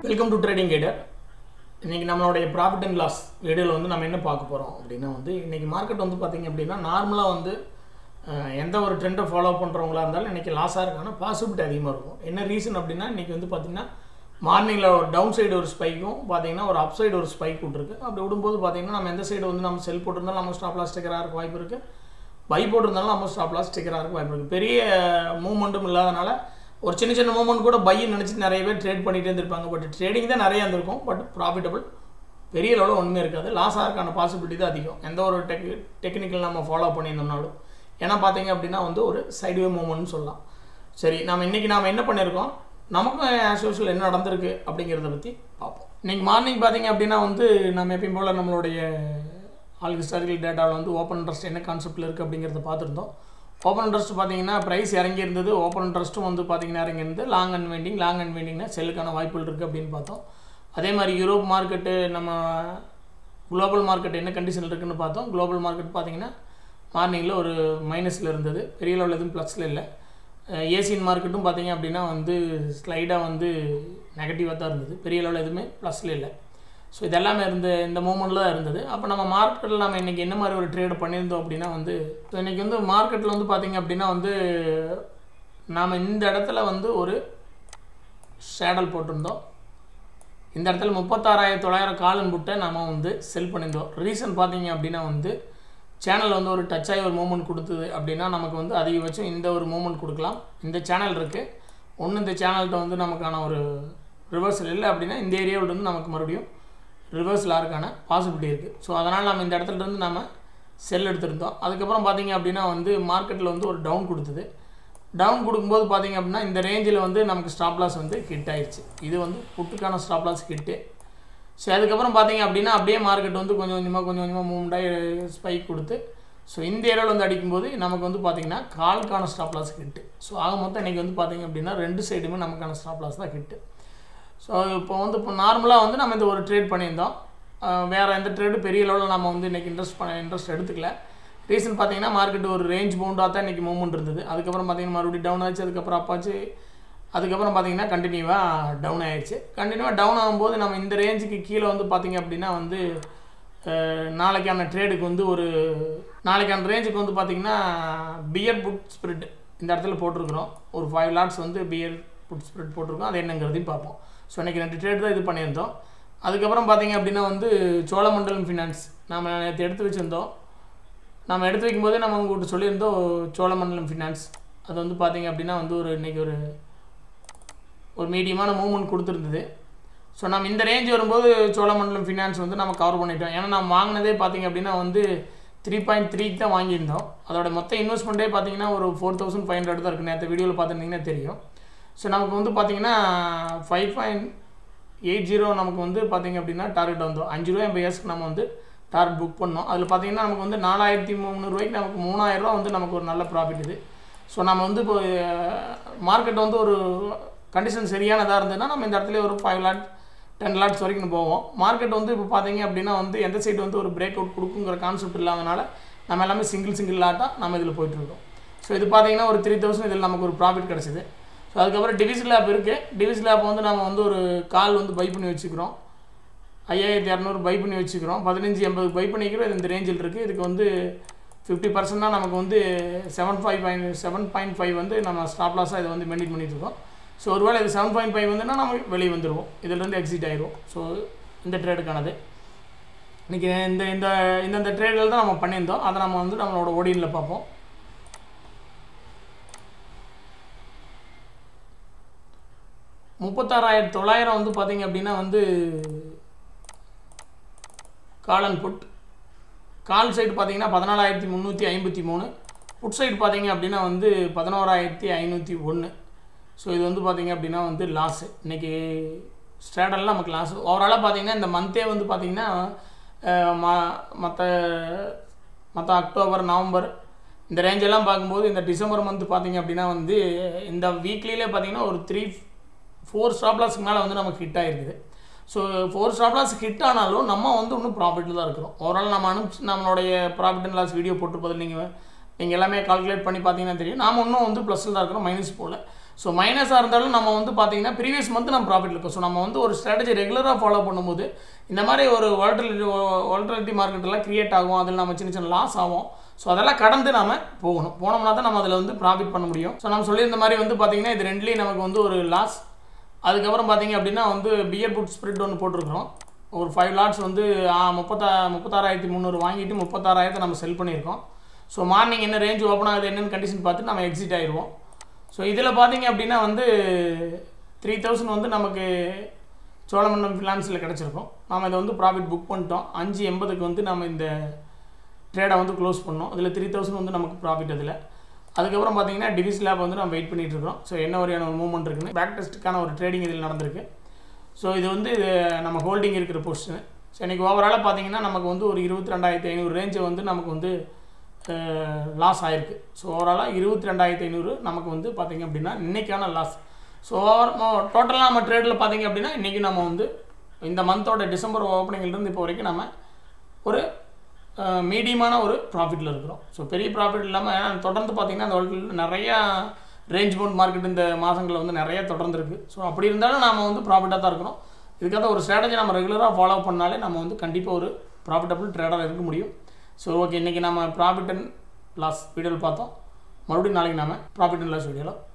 welcome to trading கைடர் இன்றைக்கி நம்மளுடைய profit and loss வீடியோவில் வந்து நம்ம என்ன பார்க்க போகிறோம் அப்படின்னா வந்து இன்றைக்கி மார்க்கெட் வந்து பார்த்திங்க அப்படின்னா நார்மலாக வந்து அஹ், எந்த ஒரு ட்ரெண்டை ஃபாலோ பண்ணுறவங்களா இருந்தாலும் இன்றைக்கி லாஸாக இருக்கான பாசிபிலிட்டி அதிகமாக இருக்கும் என்ன ரீசன் அப்படின்னா இன்றைக்கி வந்து பார்த்திங்கன்னா மார்னிங்கில் ஒரு டவுன் சைடு ஒரு ஸ்பைக்கும் பார்த்தீங்கன்னா ஒரு அப் சைடு ஒரு ஸ்பைக் விட்ருக்கு அப்படி விடும்போது பார்த்தீங்கன்னா நம்ம எந்த சைடு வந்து நம்ம செல் போட்டிருந்தாலும் நம்ம ஸ்டாப் லாஸ் ஸ்டிக்கராக இருக்க வாய்ப்பு இருக்குது பை போட்டிருந்தாலும் நம்ம ஸ்டாப் லாஸ் ஸ்டிக்கராக இருக்க வாய்ப்பு இருக்குது பெரிய மூவ்மெண்ட்டும் இல்லாதனால ஒரு சின்ன சின்ன மூவ்மெண்ட் கூட பையை நினச்சி நிறைய பேர் ட்ரேட் பண்ணிகிட்டே இருந்திருப்பாங்க பட் ட்ரேடிங் தான் நிறைய இருந்திருக்கும் பட் ப்ராஃபிட்டபிள் பெரிய லெவலில் ஒன்றுமே இருக்காது லாஸ் ஆகிறதுக்கான பாசிபிலிட்டி தான் அதிகம் எந்த ஒரு டெக் டெக்னிக்கல் நம்ம ஃபாலோ பண்ணியிருந்தோம்னாலும் ஏன்னா பார்த்தீங்க அப்படின்னா வந்து ஒரு சைடுவே மூவ்மெண்ட்னு சொல்லலாம் சரி நம்ம இன்றைக்கி நாம் என்ன பண்ணியிருக்கோம் நமக்கும் ஆஸ் யூஷுவல் என்ன நடந்திருக்கு அப்படிங்கிறத பற்றி பார்ப்போம் இன்றைக்கி மார்னிங் பார்த்தீங்க அப்படின்னா வந்து நம்ம எப்பயும் போல் நம்மளுடைய ஆல் ஹிஸ்டாரிக்கல் டேட்டாவில் வந்து ஓப்பன் இன்ட்ரெஸ்ட் என்ன கான்செப்ட்டில் இருக்குது அப்படிங்கிறத பார்த்துருந்தோம் ஓப்பன் இன்ட்ரெஸ்ட் பார்த்தீங்கன்னா ப்ரைஸ் இறங்கி இருந்தது ஓப்பன் இன்ட்ரெஸ்ட்டும் வந்து பார்த்தீங்கன்னா இறங்கி இருந்தது லாங் அண்ட் வெண்டிங் லாங் அண்ட் வெண்டிங்னா செல்லுக்கான வாய்ப்புகள் இருக்குது அப்படின்னு பார்த்தோம் அதே மாதிரி யூரோப் மார்க்கெட்டு நம்ம குளோபல் மார்க்கெட் என்ன கண்டிஷனில் இருக்குன்னு பார்த்தோம் குளோபல் மார்க்கெட் பார்த்தீங்கன்னா மார்னிங்கில் ஒரு மைனஸில் இருந்தது பெரிய லெவலில் எதுவும் ப்ளஸில் இல்லை ஏசியன் மார்க்கெட்டும் பார்த்தீங்க அப்படின்னா வந்து ஸ்லைடாக வந்து நெகட்டிவாக தான் இருந்தது பெரிய லெவலில் எதுவுமே ப்ளஸில் இல்லை ஸோ இதெல்லாமே இருந்த இந்த மூமெண்ட்டில் தான் இருந்தது அப்போ நம்ம மார்க்கெட்டில் நம்ம இன்றைக்கி என்ன மாதிரி ஒரு ட்ரேட் பண்ணியிருந்தோம் அப்படின்னா வந்து ஸோ இன்றைக்கி வந்து மார்க்கெட்டில் வந்து பார்த்திங்க அப்படின்னா வந்து நாம் இந்த இடத்துல வந்து ஒரு ஷேடல் போட்டிருந்தோம் இந்த இடத்துல முப்பத்தாறாயிரத்தி தொள்ளாயிரம் காலன் புட்டை நம்ம வந்து செல் பண்ணியிருந்தோம் ரீசன் பார்த்தீங்க அப்படின்னா வந்து சேனல் வந்து ஒரு டச் ஆகி ஒரு மூமெண்ட் கொடுத்தது அப்படின்னா நமக்கு வந்து அதிகபட்சம் இந்த ஒரு மூமெண்ட் கொடுக்கலாம் இந்த சேனல் இருக்குது ஒன்று இந்த சேனல்கிட்ட வந்து நமக்கான ஒரு ரிவர்சல் இல்லை அப்படின்னா இந்த ஏரியாவில் இருந்து நமக்கு மறுபடியும் ரிவர்சல் ஆகிறதுக்கான பாசிபிலிட்டி இருக்குது ஸோ அதனால் நம்ம இந்த இடத்துல இருந்து நம்ம செல் எடுத்திருந்தோம் அதுக்கப்புறம் பார்த்தீங்க அப்படின்னா வந்து மார்க்கெட்டில் வந்து ஒரு டவுன் கொடுத்தது டவுன் கொடுக்கும்போது பார்த்தீங்க அப்படின்னா இந்த ரேஞ்சில் வந்து நமக்கு ஸ்டாப் லாஸ் வந்து ஹிட் ஆயிடுச்சு இது வந்து புட்டுக்கான ஸ்டாப் லாஸ் ஹிட்டு ஸோ அதுக்கப்புறம் பார்த்தீங்க அப்படின்னா அப்படியே மார்க்கெட் வந்து கொஞ்சம் கொஞ்சமாக கொஞ்சம் கொஞ்சமாக மூவ்மெண்ட்டாக ஸ்பைக் கொடுத்து ஸோ இந்த ஏரியாவில் வந்து அடிக்கும்போது நமக்கு வந்து பார்த்தீங்கன்னா காலுக்கான ஸ்டாப் லாஸ் ஹிட்டு ஸோ ஆக மொத்தம் இன்றைக்கி வந்து பார்த்தீங்க அப்படின்னா ரெண்டு சைடுமே நமக்கான ஸ்டாப் லாஸ் தான் ஹிட்டு ஸோ இப்போ வந்து இப்போ நார்மலாக வந்து நம்ம இந்த ஒரு ட்ரேட் பண்ணியிருந்தோம் அஹ் வேற எந்த ட்ரேடு பெரிய லெவலில் நம்ம வந்து இன்றைக்கி இன்ட்ரெஸ்ட் பண்ண இன்ட்ரெஸ்ட் எடுத்துக்கல ரீசன் பார்த்தீங்கன்னா மார்க்கெட் ஒரு ரேஞ்ச் பவுண்டாக தான் இன்றைக்கி மூவ்மெண்ட் இருந்தது அதுக்கப்புறம் பார்த்தீங்கன்னா மறுபடியும் டவுன் ஆச்சு அதுக்கப்புறம் அப்பாச்சு அதுக்கப்புறம் பார்த்தீங்கன்னா கண்டினியூவாக டவுன் ஆயிடுச்சு கண்டினியூவாக டவுன் ஆகும்போது நம்ம இந்த ரேஞ்சுக்கு கீழே வந்து பார்த்தீங்க அப்படின்னா வந்து அஹ், நாளைக்கான ட்ரேடுக்கு வந்து ஒரு நாளைக்கான ரேஞ்சுக்கு வந்து பார்த்தீங்கன்னா பியர் புட் ஸ்ப்ரிட் இந்த இடத்துல போட்டிருக்கிறோம் ஒரு ஃபைவ் லாட்ஸ் வந்து பியர் புட் ஸ்ப்ரிட் போட்டிருக்கோம் அது என்னங்கிறதையும் பார்ப்போம் ஸோ இன்றைக்கி ரெண்டு ட்ரேட் தான் இது பண்ணியிருந்தோம் அதுக்கப்புறம் பார்த்தீங்க அப்படின்னா வந்து சோழமண்டலம் ஃபினான்ஸ் நம்ம நேற்று எடுத்து வச்சுருந்தோம் நம்ம எடுத்து வைக்கும்போதே நம்ம உங்கள்கிட்ட சொல்லியிருந்தோம் சோழமண்டலம் ஃபினான்ஸ் அது வந்து பார்த்தீங்க அப்படின்னா வந்து ஒரு இன்றைக்கி ஒரு ஒரு மீடியமான மூவ்மெண்ட் கொடுத்துருந்தது ஸோ நம்ம இந்த ரேஞ்ச் வரும்போது சோழமண்டலம் ஃபினான்ஸ் வந்து நம்ம கவர் பண்ணிட்டோம் ஏன்னா நம்ம வாங்கினதே பார்த்தீங்க அப்படின்னா வந்து த்ரீ பாயிண்ட் த்ரீக்கு தான் வாங்கியிருந்தோம் அதோட மொத்த இன்வெஸ்ட்மெண்ட்டே பார்த்தீங்கன்னா ஒரு ஃபோர் தௌசண்ட் ஃபைவ் ஹண்ட்ரட் தான் இருக்குது நேற்று வீடியோவில் பார்த்துருந்தீங்கன்னா தெரியும் ஸோ நமக்கு வந்து பார்த்தீங்கன்னா ஃபைவ் பாயிண்ட் எயிட் ஜீரோ நமக்கு வந்து பார்த்தீங்க அப்படின்னா டார்கெட் வந்தோம் அஞ்சு ரூபா எம்பைஎஸ்க்கு நம்ம வந்து டார்கெட் புக் பண்ணோம் அதில் பார்த்தீங்கன்னா நமக்கு வந்து நாலாயிரத்தி முந்நூறுரூவாய்க்கு நமக்கு மூணாயிரரூவா வந்து நமக்கு ஒரு நல்ல ப்ராஃபிட் இது ஸோ நம்ம வந்து இப்போ மார்க்கெட் வந்து ஒரு கண்டிஷன் சரியானதாக இருந்ததுன்னா நம்ம இந்த இடத்துல ஒரு ஃபைவ் லேக் டென் லேக்ஸ் வரைக்கும் போவோம் மார்க்கெட் வந்து இப்போ பார்த்தீங்க அப்படின்னா வந்து எந்த சைடு வந்து ஒரு பிரேக் அவுட் கொடுக்குங்கிற கான்செப்ட் இல்லாதனால நம்ம எல்லாமே சிங்கிள் சிங்கிள் லாட்டாக நம்ம இதில் போயிட்டுருக்கோம் ஸோ இது பார்த்தீங்கன்னா ஒரு த்ரீ தௌசண்ட் இதில் நமக்கு ஒரு ப்ராஃபிட் கிடச்சிது ஸோ அதுக்கப்புறம் டிவிஸ் லேப் இருக்குது டிவிஸ் லேப் வந்து நம்ம வந்து ஒரு கால் வந்து பை பண்ணி வச்சுக்கிறோம் ஐயாயிரத்தி இரநூறு பை பண்ணி வச்சுக்கிறோம் பதினஞ்சு எண்பது பை பண்ணிக்கிறோம் இது இந்த ரேஞ்சில் இருக்குது இதுக்கு வந்து ஃபிஃப்டி பர்சன்ட் தான் நமக்கு வந்து seven five point seven point five வந்து நம்ம ஸ்டாப் லாஸாக இதை வந்து மெயின்டைன் பண்ணிட்டு இருக்கோம் ஸோ ஒருவேளை இது செவன் பாயிண்ட் ஃபைவ் வந்துன்னா நம்ம வெளியே வந்துடுவோம் இதுலேருந்து எக்ஸிட் ஆயிடுவோம் ஸோ இந்த ட்ரேடுக்கானது இன்றைக்கி இந்த இந்த இந்தந்த ட்ரேடில் தான் நம்ம பண்ணியிருந்தோம் அதை நம்ம வந்து நம்மளோட ஓடியில் பார்ப்போம் முப்பத்தாறாயிரத்தி தொள்ளாயிரம் வந்து பார்த்தீங்க அப்படின்னா வந்து காலன் புட் கால் சைடு பார்த்தீங்கன்னா பதினாலாயிரத்தி முந்நூற்றி ஐம்பத்தி மூணு புட் சைடு பார்த்தீங்க அப்படின்னா வந்து பதினோராயிரத்தி ஐநூற்றி ஒன்று ஸோ இது வந்து பார்த்தீங்க அப்படின்னா வந்து லாஸு இன்றைக்கி ஸ்ட்ராடெல்லாம் நமக்கு லாஸ் ஓவராலாக பார்த்தீங்கன்னா இந்த மந்தே வந்து பார்த்தீங்கன்னா மற்ற மற்ற அக்டோபர் நவம்பர் இந்த ரேஞ்செல்லாம் பார்க்கும்போது இந்த டிசம்பர் மந்த் பார்த்தீங்க அப்படின்னா வந்து இந்த வீக்லியிலே பார்த்தீங்கன்னா ஒரு த்ரீ ஃபோர் ஸ்டாப் லாஸ்க்கு மேலே வந்து நமக்கு ஹிட் ஆகிருக்குது so four stop loss hit ஆனாலும் நம்ம வந்து இன்னும் ப்ராஃபிட்டில் தான் இருக்கிறோம் ஓவரால் நம்ம அனுப்பிச்சு நம்மளுடைய ப்ராஃபிட் அண்ட் லாஸ் வீடியோ போட்டிருப்பதில் நீங்கள் நீங்கள் எல்லாமே கால்குலேட் பண்ணி பார்த்தீங்கன்னா தெரியும் நாம் இன்னும் வந்து ப்ளஸில் தான் இருக்கிறோம் மைனஸ் போல் ஸோ மைனஸாக இருந்தாலும் நம்ம வந்து பார்த்தீங்கன்னா ப்ரீவியஸ் மந்த் நம்ம ப்ராஃபிட் இருக்கும் ஸோ நம்ம வந்து ஒரு ஸ்ட்ராட்டஜி ரெகுலராக ஃபாலோ பண்ணும்போது இந்த மாதிரி ஒரு வால்டலிட்டி வால்டலிட்டி மார்க்கெட்டெல்லாம் கிரியேட் ஆகும் அதில் நம்ம சின்ன சின்ன லாஸ் ஆகும் ஸோ அதெல்லாம் கடந்து நாம போகணும் போனோம்னா தான் நம்ம அதில் வந்து ப்ராஃபிட் பண்ண முடியும் ஸோ நம்ம சொல்லியிருந்த மாதிரி வந்து பார்த்தீங்கன்னா இது ரெண்டுலேயும் நமக்கு வந்து ஒரு லாஸ் அதுக்கப்புறம் பார்த்தீங்க அப்படின்னா வந்து பியர் புட் ஸ்ப்ரிட் ஒன்று போட்டிருக்கிறோம் ஒரு ஃபைவ் லாட்ஸ் வந்து ஆ, முப்பத்தா முப்பத்தாறாயிரத்தி முந்நூறு வாங்கிட்டு முப்பத்தாறாயிரத்தை நம்ம செல் பண்ணியிருக்கோம் ஸோ மார்னிங் என்ன ரேஞ்ச் ஓப்பன் ஆகுது என்னென்னு கண்டிஷன் பார்த்து நம்ம எக்ஸிட் ஆயிடுவோம் ஸோ இதில் பார்த்தீங்க அப்படின்னா வந்து த்ரீ தௌசண்ட் வந்து நமக்கு சோழமண்டலம் ஃபினான்ஸில் கிடச்சிருக்கும் நாம் இதை வந்து ப்ராஃபிட் புக் பண்ணிட்டோம் அஞ்சு எண்பதுக்கு வந்து நம்ம இந்த ட்ரேடை வந்து க்ளோஸ் பண்ணோம் இதில் த்ரீ தௌசண்ட் வந்து நமக்கு ப்ராஃபிட் அதில் அதுக்கப்புறம் பார்த்தீங்கன்னா டிவிஸ் லேப் வந்து நம்ம வெயிட் பண்ணிட்டு இருக்கோம் ஸோ என்ன வரையான ஒரு மூவ்மெண்ட் இருக்குன்னு பேக் டெஸ்ட்டுக்கான ஒரு ட்ரேடிங் இதில் நடந்திருக்கு ஸோ இது வந்து இது நம்ம ஹோல்டிங் இருக்கிற பொசிஷன் ஸோ இன்றைக்கி ஓவராலாக பார்த்தீங்கன்னா நமக்கு வந்து ஒரு இருபத்தி ரெண்டாயிரத்தி ஐநூறு ரேஞ்சை வந்து நமக்கு வந்து லாஸ் ஆயிருக்கு ஸோ ஓவராலாக இருபத்தி ரெண்டாயிரத்தி ஐநூறு நமக்கு வந்து பார்த்தீங்க அப்படின்னா இன்றைக்கான லாஸ் ஸோ ஓவர் டோட்டலாக நம்ம ட்ரேடில் பார்த்தீங்க அப்படின்னா இன்றைக்கி நம்ம வந்து இந்த மந்தோட டிசம்பர் ஓப்பனிங்லேருந்து இப்போ வரைக்கும் நம்ம ஒரு மீடியமான ஒரு ப்ராஃபிட்டில் இருக்கிறோம் ஸோ பெரிய ப்ராஃபிட் இல்லாமல் தொடர்ந்து பார்த்தீங்கன்னா அந்த வாழ்க்கையில் நிறையா ரேஞ்ச் பவுண்ட் மார்க்கெட் இந்த மாதங்களில் வந்து நிறைய தொடர்ந்து இருக்குது ஸோ அப்படி இருந்தாலும் நம்ம வந்து ப்ராஃபிட்டாக தான் இருக்கிறோம் இதுக்காக ஒரு ஸ்ட்ராட்டஜி நம்ம ரெகுலராக ஃபாலோ பண்ணாலே நம்ம வந்து கண்டிப்பாக ஒரு ப்ராஃபிட்டபிள் ட்ரேடராக இருக்க முடியும் ஸோ ஓகே இன்றைக்கி நம்ம ப்ராஃபிட் அண்ட் லாஸ் வீடியோவில் பார்த்தோம் மறுபடியும் நாளைக்கு நாம ப்ராஃபிட் அண்ட் லாஸ் வீடியோவில்